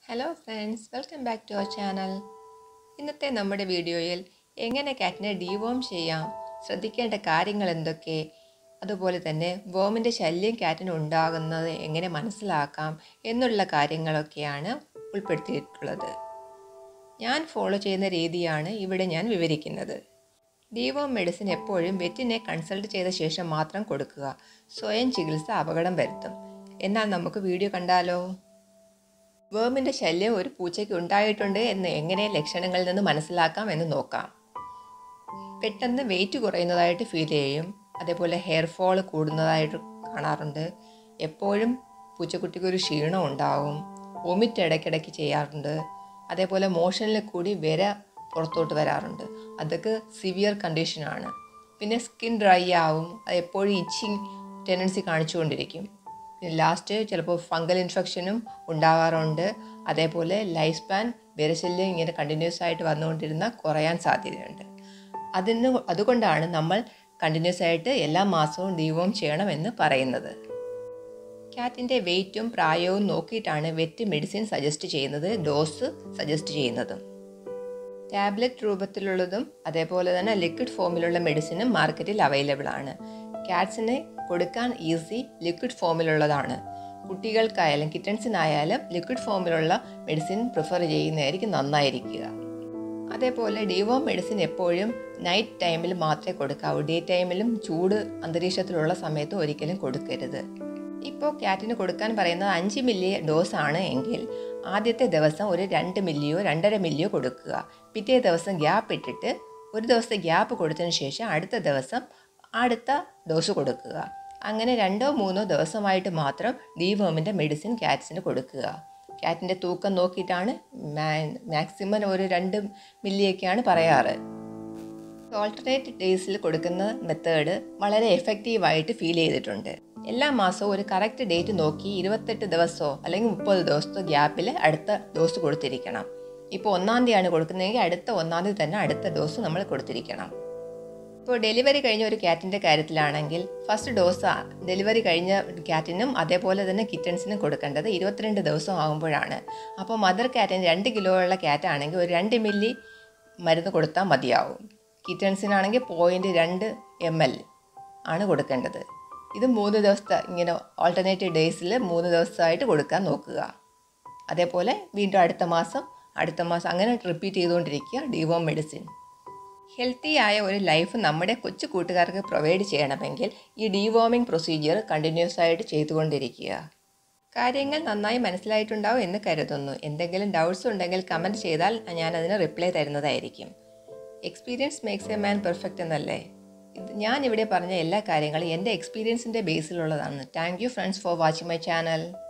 hello friends welcome back to our channel ഇന്നത്തെ നമ്മുടെ വീഡിയോയിൽ എങ്ങനെ കാറ്റിനെ ഡീവോം ചെയ്യാം ശ്രദ്ധിക്കേണ്ട കാര്യങ്ങൾ എന്തൊക്കെ അതുപോലെ തന്നെ വോമിൻ്റെ ശല്യം കാറ്റിന് ഉണ്ടാകുന്നത് എങ്ങനെ മനസ്സിലാക്കാം എന്നുള്ള കാര്യങ്ങളൊക്കെയാണ് ഉൾപ്പെടുത്തിയിട്ടുള്ളത് ഞാൻ ഫോളോ ചെയ്യുന്ന രീതിയാണ് ഇവിടെ ഞാൻ വിവരിക്കുന്നത് ഡീവോം മെഡിസിൻ എപ്പോഴും വെറ്റിനെ കൺസൾട്ട് ചെയ്ത ശേഷം മാത്രം കൊടുക്കുക സ്വയം ചികിത്സ അപകടം വരുത്തും എന്നാൽ നമുക്ക് വീഡിയോ കണ്ടാലോ വേമിൻ്റെ ശല്യം ഒരു പൂച്ചയ്ക്ക് ഉണ്ടായിട്ടുണ്ട് എന്ന് എങ്ങനെ ലക്ഷണങ്ങളിൽ നിന്ന് മനസ്സിലാക്കാം എന്ന് നോക്കാം പെട്ടെന്ന് വെയിറ്റ് കുറയുന്നതായിട്ട് ഫീൽ ചെയ്യും അതേപോലെ ഹെയർ ഫോൾ കൂടുന്നതായിട്ട് കാണാറുണ്ട് എപ്പോഴും പൂച്ചക്കുട്ടിക്ക് ഒരു ക്ഷീണം ഉണ്ടാവും വൊമിറ്റ് ഇടയ്ക്കിടയ്ക്ക് ചെയ്യാറുണ്ട് അതേപോലെ മോഷനിൽ കൂടി വര പുറത്തോട്ട് വരാറുണ്ട് അതൊക്കെ സിവിയർ കണ്ടീഷനാണ് പിന്നെ സ്കിൻ ഡ്രൈ ആവും അത് എപ്പോഴും ഇച്ചിങ് ടെൻഡൻസി കാണിച്ചുകൊണ്ടിരിക്കും പിന്നെ ലാസ്റ്റ് ചിലപ്പോൾ ഫംഗൽ ഇൻഫെക്ഷനും ഉണ്ടാകാറുണ്ട് അതേപോലെ ലൈഫ് സ്പാൻ വിരശല്യം ഇങ്ങനെ കണ്ടിന്യൂസ് ആയിട്ട് വന്നുകൊണ്ടിരുന്ന കുറയാൻ സാധ്യതയുണ്ട് അതിന് അതുകൊണ്ടാണ് നമ്മൾ കണ്ടിന്യൂസ് ആയിട്ട് എല്ലാ മാസവും ഡീവോം ചെയ്യണമെന്ന് പറയുന്നത് ക്യാറ്റിൻ്റെ വെയിറ്റും പ്രായവും നോക്കിയിട്ടാണ് വെറ്റ് മെഡിസിൻ സജസ്റ്റ് ചെയ്യുന്നത് ഡോസ് സജസ്റ്റ് ചെയ്യുന്നതും ടാബ്ലറ്റ് രൂപത്തിലുള്ളതും അതേപോലെ തന്നെ ലിക്വിഡ് ഫോമിലുള്ള മെഡിസിനും മാർക്കറ്റിൽ അവൈലബിൾ ആണ് ക്യാറ്റ്സിന് കൊടുക്കാൻ ഈസി ലിക്വിഡ് ഫോമിലുള്ളതാണ് കുട്ടികൾക്കായാലും കിറ്റൻസിനായാലും ലിക്വിഡ് ഫോമിലുള്ള മെഡിസിൻ പ്രിഫർ ചെയ്യുന്നതായിരിക്കും നന്നായിരിക്കുക അതേപോലെ ഡിവോ മെഡിസിൻ എപ്പോഴും നൈറ്റ് ടൈമിൽ മാത്രമേ കൊടുക്കാവൂ ഡേ ടൈമിലും ചൂട് അന്തരീക്ഷത്തിലുള്ള സമയത്ത് ഒരിക്കലും കൊടുക്കരുത് ഇപ്പോൾ ക്യാറ്റിന് കൊടുക്കാൻ പറയുന്നത് അഞ്ച് മില്ലി ഡോസ് ആണ് എങ്കിൽ ആദ്യത്തെ ദിവസം ഒരു രണ്ട് മില്ലിയോ രണ്ടര മില്ലിയോ കൊടുക്കുക പിറ്റേ ദിവസം ഗ്യാപ്പ് ഇട്ടിട്ട് ഒരു ദിവസത്തെ ഗ്യാപ്പ് കൊടുത്തതിന് ശേഷം അടുത്ത ദിവസം അടുത്ത ഡോസ് കൊടുക്കുക അങ്ങനെ രണ്ടോ മൂന്നോ ദിവസമായിട്ട് മാത്രം ഡീവേമിൻ്റെ മെഡിസിൻ ക്യാറ്റ്സിന് കൊടുക്കുക ക്യാറ്റിൻ്റെ തൂക്കം നോക്കിയിട്ടാണ് മാക്സിമം ഒരു രണ്ട് മില്ലിയൊക്കെയാണ് പറയാറ് ഓൾട്ടർനേറ്റ് ഡേയ്സിൽ കൊടുക്കുന്ന മെത്തേഡ് വളരെ എഫക്റ്റീവായിട്ട് ഫീൽ ചെയ്തിട്ടുണ്ട് എല്ലാ മാസവും ഒരു കറക്റ്റ് ഡേറ്റ് നോക്കി ഇരുപത്തെട്ട് ദിവസമോ അല്ലെങ്കിൽ മുപ്പത് ദിവസത്തോ ഗ്യാപ്പിൽ അടുത്ത ഡോസ് കൊടുത്തിരിക്കണം ഇപ്പോൾ ഒന്നാം തീയതിയാണ് കൊടുക്കുന്നതെങ്കിൽ അടുത്ത ഒന്നാം തീയതി തന്നെ അടുത്ത ഡോസ് നമ്മൾ കൊടുത്തിരിക്കണം ഇപ്പോൾ ഡെലിവറി കഴിഞ്ഞ ഒരു ക്യാറ്റിൻ്റെ കാര്യത്തിലാണെങ്കിൽ ഫസ്റ്റ് ഡോസ് ഡെലിവറി കഴിഞ്ഞ ക്യാറ്റിനും അതേപോലെ തന്നെ കിറ്റൻസിനും കൊടുക്കേണ്ടത് ഇരുപത്തിരണ്ട് ദിവസം ആകുമ്പോഴാണ് അപ്പോൾ മദർ ക്യാറ്റിന് രണ്ട് കിലോ ഉള്ള ക്യാറ്റാണെങ്കിൽ ഒരു രണ്ട് മില്ലി മരുന്ന് കൊടുത്താൽ മതിയാവും കിറ്റൻസിനാണെങ്കിൽ പോയിൻറ്റ് രണ്ട് എം എൽ ആണ് കൊടുക്കേണ്ടത് ഇത് മൂന്ന് ദിവസത്തെ ഇങ്ങനെ ഓൾട്ടർനേറ്റീവ് ഡേയ്സിൽ മൂന്ന് ദിവസമായിട്ട് കൊടുക്കാൻ നോക്കുക അതേപോലെ വീണ്ടും അടുത്ത മാസം അടുത്ത മാസം അങ്ങനെ റിപ്പീറ്റ് ചെയ്തുകൊണ്ടിരിക്കുക ഡിവോം മെഡിസിൻ ഹെൽത്തി ആയ ഒരു ലൈഫ് നമ്മുടെ കൊച്ചു കൂട്ടുകാർക്ക് പ്രൊവൈഡ് ചെയ്യണമെങ്കിൽ ഈ ഡീവോമിംഗ് പ്രൊസീജിയർ കണ്ടിന്യൂസ് ആയിട്ട് ചെയ്തുകൊണ്ടിരിക്കുക കാര്യങ്ങൾ നന്നായി മനസ്സിലായിട്ടുണ്ടാവും എന്ന് കരുതുന്നു എന്തെങ്കിലും ഡൗട്ട്സ് ഉണ്ടെങ്കിൽ കമൻറ്റ് ചെയ്താൽ ഞാൻ അതിന് റിപ്ലൈ തരുന്നതായിരിക്കും experience makes a man perfect എന്നല്ലേ ഇത് ഞാൻ ഇവിടെ പറഞ്ഞ എല്ലാ കാര്യങ്ങളും എൻ്റെ എക്സ്പീരിയൻസിൻ്റെ ബേസിലുള്ളതാണ് thank you friends for watching my channel